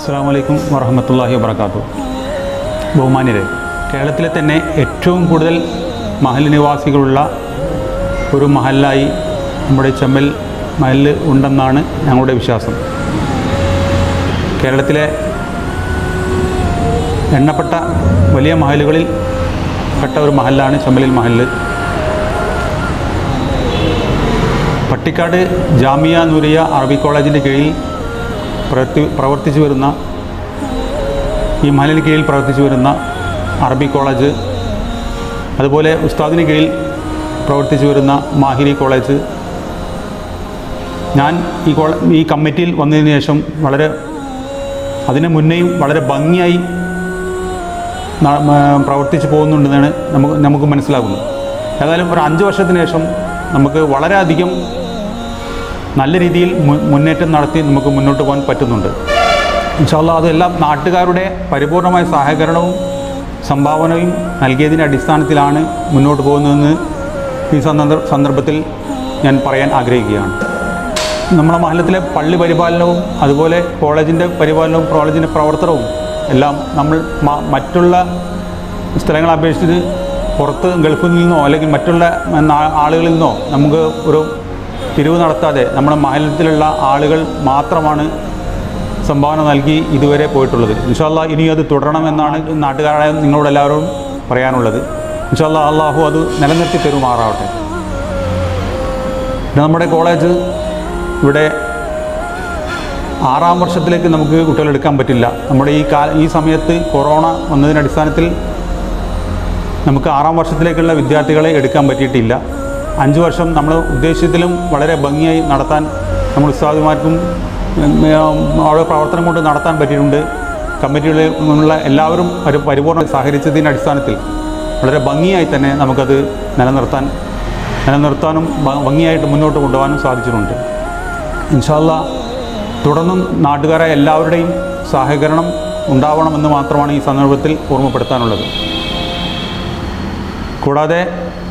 അസ്സാം വലൈക്കും വറഹമത്തല്ലാഹി വാബർക്കാത്തു ബഹുമാന്യരെ കേരളത്തിലെ തന്നെ ഏറ്റവും കൂടുതൽ മഹൽ നിവാസികളുള്ള ഒരു മഹലായി നമ്മുടെ ചെമ്മൽ മഹല് ഉണ്ടെന്നാണ് ഞങ്ങളുടെ വിശ്വാസം കേരളത്തിലെ എണ്ണപ്പെട്ട വലിയ മഹലുകളിൽ പെട്ട ഒരു മഹലാണ് ചെമ്മലിൽ മഹല് പട്ടിക്കാട് ജാമിയ നൂരിയ അറബി കോളേജിൻ്റെ കീഴിൽ പ്രവർത്തി പ്രവർത്തിച്ചു വരുന്ന ഈ മഹലിന് കീഴിൽ പ്രവർത്തിച്ചു വരുന്ന അറബി കോളേജ് അതുപോലെ ഉസ്താദിന് കീഴിൽ പ്രവർത്തിച്ചു വരുന്ന മാഹിരി കോളേജ് ഞാൻ ഈ കോള ഈ കമ്മിറ്റിയിൽ വന്നതിന് ശേഷം വളരെ അതിന് മുന്നേയും വളരെ ഭംഗിയായി ന- മ- പ്രവർത്തിച്ചു പോകുന്നുണ്ടെന്നാണ് നമുക്ക് നമുക്ക് മനസ്സിലാകുന്നത് ഏതായാലും ഒരു അഞ്ച് വർഷത്തിന് ശേഷം നമുക്ക് വളരെയധികം നല്ല രീതിയിൽ മു- മുന്നേറ്റം നടത്തി നമുക്ക് മുന്നോട്ട് പോകാൻ പറ്റുന്നുണ്ട് ഇൻഷാല്ല അതെല്ലാം നാട്ടുകാരുടെ പരിപൂർണമായ സഹകരണവും സംഭാവനയും നൽകിയതിൻ്റെ അടിസ്ഥാനത്തിലാണ് മുന്നോട്ട് പോകുന്നതെന്ന് ഈ സന്ദർഭ സന്ദർഭത്തിൽ ഞാൻ പറയാൻ ആഗ്രഹിക്കുകയാണ് നമ്മുടെ മഹലത്തിലെ പള്ളി പരിപാലനവും അതുപോലെ കോളേജിൻ്റെ പരിപാലനവും കോളേജിൻ്റെ പ്രവർത്തനവും എല്ലാം നമ്മൾ മ- മറ്റുള്ള സ്ഥലങ്ങളെ അപേക്ഷിച്ച് പുറത്ത് ഗൾഫിൽ നിന്നോ അല്ലെങ്കിൽ മറ്റുള്ള നാ- ആളുകളിൽ നിന്നോ നമുക്ക് ഒരു പിരിവ് നടത്താതെ നമ്മുടെ മഹലത്തിലുള്ള ആളുകൾ മാത്രമാണ് സംഭാവന നൽകി ഇതുവരെ പോയിട്ടുള്ളത് ഇൻഷാല്ല ഇനി അത് തുടരണമെന്നാണ് നാട്ടുകാരായ നിങ്ങളോട് എല്ലാവരും പറയാനുള്ളത് ഇൻഷാല്ല അള്ളാഹു അത് നിലനിർത്തി തരുമാറാവട്ടെ പിന്നെ നമ്മുടെ കോളേജ് ഇവിടെ ആറാം വർഷത്തിലേക്ക് നമുക്ക് കുട്ടികളെ എടുക്കാൻ പറ്റില്ല നമ്മുടെ ഈ കാല ഈ സമയത്ത് കൊറോണ വന്നതിൻ്റെ അടിസ്ഥാനത്തിൽ നമുക്ക് ആറാം വർഷത്തിലേക്കുള്ള വിദ്യാർത്ഥികളെ എടുക്കാൻ പറ്റിയിട്ടില്ല അഞ്ച് വർഷം നമ്മൾ ഉദ്ദേശത്തിലും വളരെ ഭംഗിയായി നടത്താൻ നമ്മൾ ഉസ്താദുമാർക്കും ഉം, ഉം, അവിടെ പ്രവർത്തനം കൊണ്ട് നടത്താൻ പറ്റിയിട്ടുണ്ട് കമ്മിറ്റികളിൽ നിന്നുള്ള എല്ലാവരും ഒരു പരിപൂർണ്ണ സഹകരിച്ചതിൻ്റെ അടിസ്ഥാനത്തിൽ വളരെ ഭംഗിയായി തന്നെ നമുക്കത് നിലനിർത്താൻ നിലനിർത്താനും ഭ- ഭംഗിയായിട്ട് മുന്നോട്ട് കൊണ്ടുപോകാനും സാധിച്ചിട്ടുണ്ട് ഇൻഷാല്ല തുടർന്നും നാട്ടുകാരായ എല്ലാവരുടെയും സഹകരണം ഉണ്ടാവണമെന്ന് മാത്രമാണ് ഈ സന്ദർഭത്തിൽ ഓർമ്മപ്പെടുത്താനുള്ളത് കൂടാതെ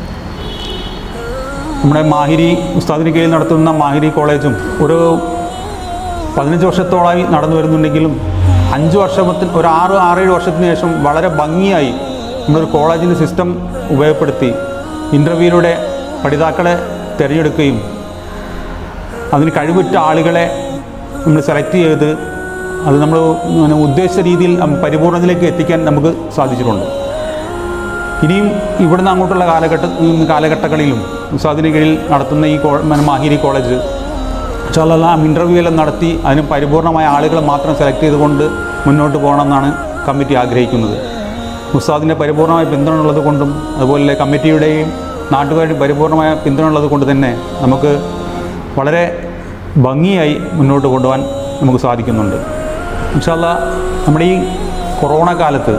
നമ്മുടെ മാഹിരി ഉസ്താദിന് കീഴിൽ നടത്തുന്ന മാഹിരി കോളേജും ഒരു പതിനഞ്ച് വർഷത്തോളമായി നടന്നു വരുന്നുണ്ടെങ്കിലും അഞ്ച് വർഷത്തിന് ഒരു ആറ് ആറേഴ് വർഷത്തിന് ശേഷം വളരെ ഭംഗിയായി നമ്മളൊരു കോളേജിൻ്റെ സിസ്റ്റം ഉപയോഗപ്പെടുത്തി ഇൻ്റർവ്യൂയിലൂടെ പഠിതാക്കളെ തിരഞ്ഞെടുക്കുകയും അതിന് കഴിവുറ്റ ആളുകളെ നമ്മൾ സെലക്ട് ചെയ്ത് അത് നമ്മൾ പിന്നെ ഉദ്ദേശിച്ച രീതിയിൽ പരിപൂർണതയിലേക്ക് എത്തിക്കാൻ നമുക്ക് സാധിച്ചിട്ടുണ്ട് ഇനിയും ഇവിടുന്ന് അങ്ങോട്ടുള്ള കാലഘട്ട ഉം, കാലഘട്ടങ്ങളിലും ഉസ്താദിന് കീഴിൽ നടത്തുന്ന ഈ കോ പിന്നെ മാഹിരി കോളേജ് ഇൻഷാല്ലാം ഇൻ്റർവ്യൂ എല്ലാം നടത്തി അതിന് പരിപൂർണമായ ആളുകളെ മാത്രം സെലക്ട് ചെയ്തുകൊണ്ട് മുന്നോട്ട് പോകണമെന്നാണ് കമ്മിറ്റി ആഗ്രഹിക്കുന്നത് ഉസ്താദിൻ്റെ പരിപൂർണമായ പിന്തുണ ഉള്ളത് കൊണ്ടും അതുപോലെ കമ്മിറ്റിയുടെയും നാട്ടുകാരുടെയും പരിപൂർണമായ പിന്തുണ ഉള്ളത് കൊണ്ട് തന്നെ നമുക്ക് വളരെ ഭംഗിയായി മുന്നോട്ട് കൊണ്ടുപോകാൻ നമുക്ക് സാധിക്കുന്നുണ്ട് ഇൻഷാല്ല നമ്മുടെ ഈ കൊറോണ കാലത്ത്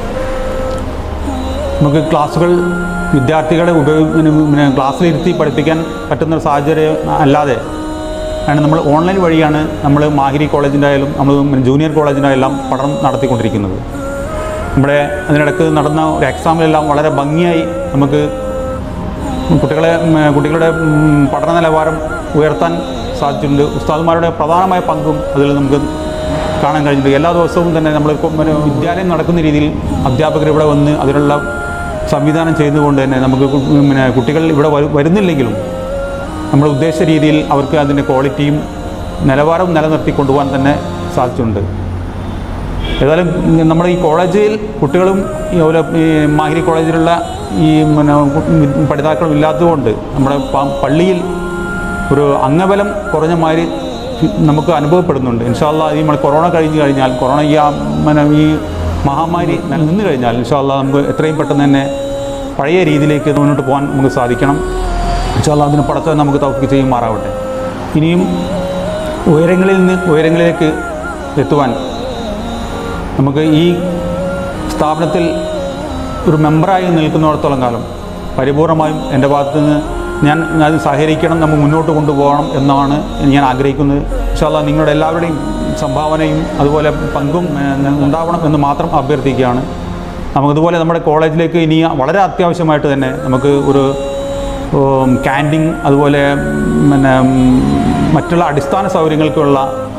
നമുക്ക് ക്ലാസ്സുകൾ വിദ്യാർത്ഥികളെ ഉപയോഗി പിന്നെ പിന്നെ ക്ലാസ്സിലിരുത്തി പഠിപ്പിക്കാൻ പറ്റുന്ന ഒരു സാഹചര്യം അല്ലാതെ ആണ് നമ്മൾ ഓൺലൈൻ വഴിയാണ് നമ്മൾ മാഹിരി കോളേജിൻ്റെ ആയാലും നമ്മൾ പിന്നെ ജൂനിയർ കോളേജിൻ്റെ എല്ലാം പഠനം നടത്തിക്കൊണ്ടിരിക്കുന്നത് നമ്മുടെ അതിനിടക്ക് നടന്ന ഒരു എക്സാമിലെല്ലാം വളരെ ഭംഗിയായി നമുക്ക് കുട്ടികളെ ഉം, കുട്ടികളുടെ ഉം, പഠന നിലവാരം ഉയർത്താൻ സാധിച്ചിട്ടുണ്ട് ഉസ്താദുമാരുടെ പ്രധാനമായ പങ്കും അതിൽ നമുക്ക് കാണാൻ കഴിഞ്ഞിട്ടുണ്ട് എല്ലാ ദിവസവും തന്നെ നമ്മൾ ഇപ്പം പിന്നെ വിദ്യാലയം നടക്കുന്ന രീതിയിൽ അധ്യാപകർ ഇവിടെ വന്ന് അതിനുള്ള സംവിധാനം ചെയ്തുകൊണ്ട് തന്നെ നമുക്ക് കു- പിന്നെ കുട്ടികൾ ഇവിടെ വരു- വരുന്നില്ലെങ്കിലും നമ്മൾ ഉദ്ദേശിച്ച രീതിയിൽ അവർക്ക് അതിൻ്റെ ക്വാളിറ്റിയും നിലവാരവും നിലനിർത്തി കൊണ്ടുപോകാൻ തന്നെ സാധിച്ചിട്ടുണ്ട് ഏതായാലും നമ്മുടെ ഈ കോളേജിൽ കുട്ടികളും ഈ അതുപോലെ ഈ മാഹിരി കോളേജിലുള്ള ഈ പിന്നെ കു- പഠിതാക്കളും ഇല്ലാത്തതുകൊണ്ട് നമ്മുടെ പ- പള്ളിയിൽ ഒരു അംഗബലം കുറഞ്ഞ മാതിരി നമുക്ക് അനുഭവപ്പെടുന്നുണ്ട് ഇൻഷാല്ല ഈ നമ്മൾ കൊറോണ കഴിഞ്ഞ് കഴിഞ്ഞാൽ കൊറോണ ഈ ആ പിന്നെ ഈ മഹാമാരി നിന്ന് കഴിഞ്ഞാൽ ഇൻഷാല്ല നമുക്ക് എത്രയും പെട്ടെന്ന് തന്നെ പഴയ രീതിയിലേക്ക് മുന്നോട്ട് പോകാൻ നമുക്ക് സാധിക്കണം ഇൻഷാല്ല അതിന് പടച്ചവൻ നമുക്ക് തൗഫീക്ക് ചെയ്യുമാറാവട്ടെ ഇനിയും ഉയരങ്ങളിൽ നിന്ന് ഉയരങ്ങളിലേക്ക് എത്തുവാൻ നമുക്ക് ഈ സ്ഥാപനത്തിൽ ഒരു മെമ്പറായി നിൽക്കുന്നിടത്തോളം കാലം പരിപൂർണമായും എൻ്റെ ഭാഗത്തു നിന്ന് ഞാൻ അത് സഹകരിക്കണം നമുക്ക് മുന്നോട്ട് കൊണ്ടുപോകണം എന്നാണ് ഞാൻ ആഗ്രഹിക്കുന്നത് ഇൻഷാല്ല നിങ്ങളുടെ എല്ലാവരുടെയും സംഭാവനയും അതുപോലെ പങ്കും ഏഹ്, ഉണ്ടാവണം എന്ന് മാത്രം അഭ്യർത്ഥിക്കുകയാണ് നമുക്കതുപോലെ നമ്മുടെ കോളേജിലേക്ക് ഇനി വളരെ അത്യാവശ്യമായിട്ട് തന്നെ നമുക്ക് ഒരു ക്യാൻറ്റീൻ അതുപോലെ ഉം, പിന്നെ ഉം, മറ്റുള്ള അടിസ്ഥാന സൗകര്യങ്ങൾക്കുള്ള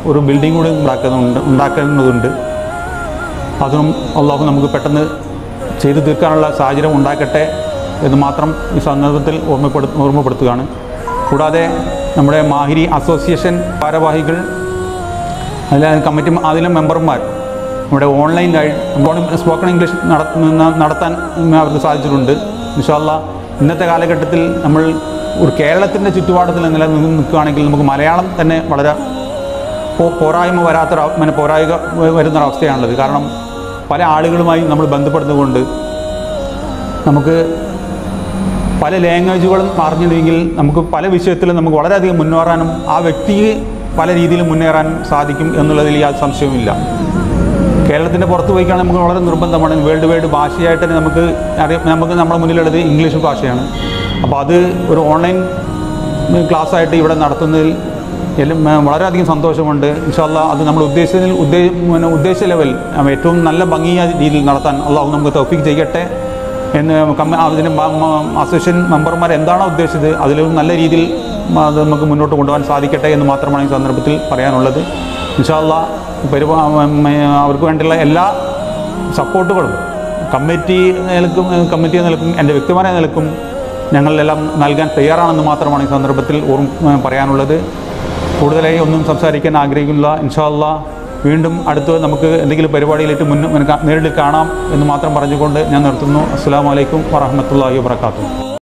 ഒരു ബിൽഡിംഗ് കൂടി ഉണ്ടാക്കുന്നുണ്ട് ഉണ്ടാക്കേണ്ടതുണ്ട് അതും അള്ളാഹു നമുക്ക് പെട്ടെന്ന് ചെയ്തു തീർക്കാനുള്ള സാഹചര്യം ഉണ്ടാക്കട്ടെ എന്ന് മാത്രം ഈ സന്ദർഭത്തിൽ ഓർമ്മപ്പെടു ഓർമ്മപ്പെടുത്തുകയാണ് കൂടാതെ നമ്മുടെ മാഹിരി അസോസിയേഷൻ ഭാരവാഹികൾ അതിലെ കമ്മിറ്റി അതിലെ മെമ്പർമാർ നമ്മുടെ ഓൺലൈനായി സ്പോക്കൺ ഇംഗ്ലീഷ് നടത്തുന്ന നടത്താൻ അവർക്ക് സാധിച്ചിട്ടുണ്ട് ഇൻഷാല്ല ഇന്നത്തെ കാലഘട്ടത്തിൽ നമ്മൾ ഒരു കേരളത്തിൻ്റെ ചുറ്റുപാടത്തിൽ നില നിൽക്കുകയാണെങ്കിൽ നമുക്ക് മലയാളം തന്നെ വളരെ പോ- പോരായ്മ വരാത്തൊരു അവ- പിന്നെ പോരായ്മ വരുന്നൊരവസ്ഥയാണുള്ളത് കാരണം പല ആളുകളുമായി നമ്മൾ ബന്ധപ്പെടുന്നതുകൊണ്ട് നമുക്ക് പല ലാംഗ്വേജുകളും അറിഞ്ഞില്ലെങ്കിൽ നമുക്ക് പല വിഷയത്തിലും നമുക്ക് വളരെയധികം മുന്നേറാനും ആ വ്യക്തിക്ക് പല രീതിയിലും മുന്നേറാനും സാധിക്കും എന്നുള്ളതിൽ യാതൊരു സംശയവുമില്ല കേരളത്തിൻ്റെ പുറത്ത് പോയിക്കാണെങ്കിൽ നമുക്ക് വളരെ നിർബന്ധമാണ് വേൾഡ് വൈഡ് ഭാഷയായിട്ട് തന്നെ നമുക്ക് അറിയാം നമുക്ക് നമ്മുടെ മുന്നിലുള്ളത് ഇംഗ്ലീഷ് ഭാഷയാണ് അപ്പോൾ അത് ഒരു ഓൺലൈൻ ക്ലാസ്സായിട്ട് ഇവിടെ നടത്തുന്നതിൽ എല്ലാം ഏ, വളരെയധികം സന്തോഷമുണ്ട് ഇൻഷാല്ല അത് നമ്മൾ ഉദ്ദേശിച്ചതിൽ ഉദ്ദേ പിന്നെ ഉദ്ദേശിച്ച ലെവൽ ഏ, ഏറ്റവും നല്ല ഭംഗിയായ രീതിയിൽ നടത്താൻ അള്ളാഹു നമുക്ക് തൗഫീക്ക് ചെയ്യട്ടെ എന്ന് കമ്മ അതിന് മ- മ- അസോസിയേഷൻ മെമ്പർമാർ എന്താണോ ഉദ്ദേശിച്ചത് അതിലും നല്ല രീതിയിൽ മ- അത് നമുക്ക് മുന്നോട്ട് കൊണ്ടുപോകാൻ സാധിക്കട്ടെ എന്ന് മാത്രമാണ് ഈ സന്ദർഭത്തിൽ പറയാനുള്ളത് ഇൻഷാല്ല പരിപാ അവർക്ക് വേണ്ടിയുള്ള എല്ലാ സപ്പോർട്ടുകളും കമ്മിറ്റി നിലക്കും കമ്മിറ്റി നിലക്കും എൻ്റെ വ്യക്തിപരമായ നിലക്കും ഞങ്ങളെല്ലാം നൽകാൻ തയ്യാറാണെന്ന് മാത്രമാണ് ഈ സന്ദർഭത്തിൽ ഓർമ്മ പറയാനുള്ളത് കൂടുതലായി ഒന്നും സംസാരിക്കാൻ ആഗ്രഹിക്കുന്നില്ല ഇൻഷാല്ല വീണ്ടും അടുത്ത് നമുക്ക് എന്തെങ്കിലും പരിപാടിയിലേക്ക് മുൻ മുൻ- നേരിട്ട് കാണാം എന്ന് മാത്രം പറഞ്ഞുകൊണ്ട് ഞാൻ നിർത്തുന്നു അസ്സാം വലൈക്കും വറഹമത്തല്ലാഹി വാത്തു